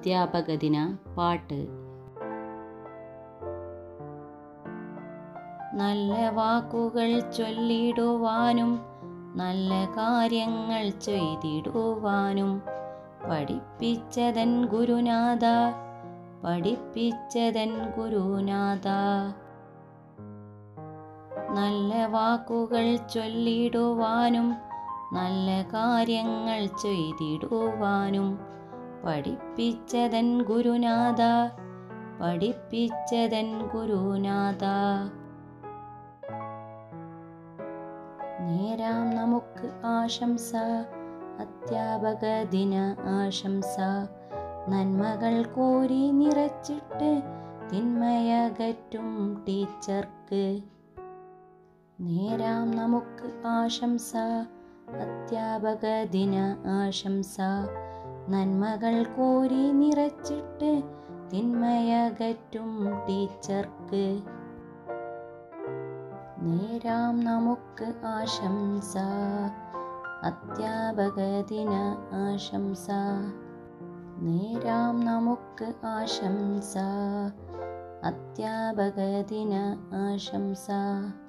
അധ്യാപക ദിന പാട്ട് നല്ല വാക്കുകൾ ചൊല്ലിടുവാനും നല്ല കാര്യങ്ങൾ ചെയ്തിടുവാനും പഠിപ്പിച്ചതൻ ഗുരുനാഥ പഠിപ്പിച്ചതൻ ഗുരുനാഥ നല്ല വാക്കുകൾ ചൊല്ലിടുവാനും നല്ല കാര്യങ്ങൾ ചെയ്തിടുവാനും പഠിപ്പിച്ചതൻ ഗുരുനാഥ പഠിപ്പിച്ചതൻ ഗുരുനാഥ നേരാം നമുക്ക് ആശംസ അധ്യാപക ദിന ആശംസ നന്മകൾ കോരി നിറച്ചിട്ട് തിന്മയകറ്റും ടീച്ചർക്ക് നേരാം നമുക്ക് ആശംസ അധ്യാപക ദിന ആശംസ നന്മകൾ കോരി നിറച്ചിട്ട് തിന്മയകറ്റും ടീച്ചർക്ക് നേരാം നമുക്ക് ആശംസ അധ്യാപക ദിന ആശംസ നേരാം നമുക്ക് ആശംസ അധ്യാപക ദിന ആശംസ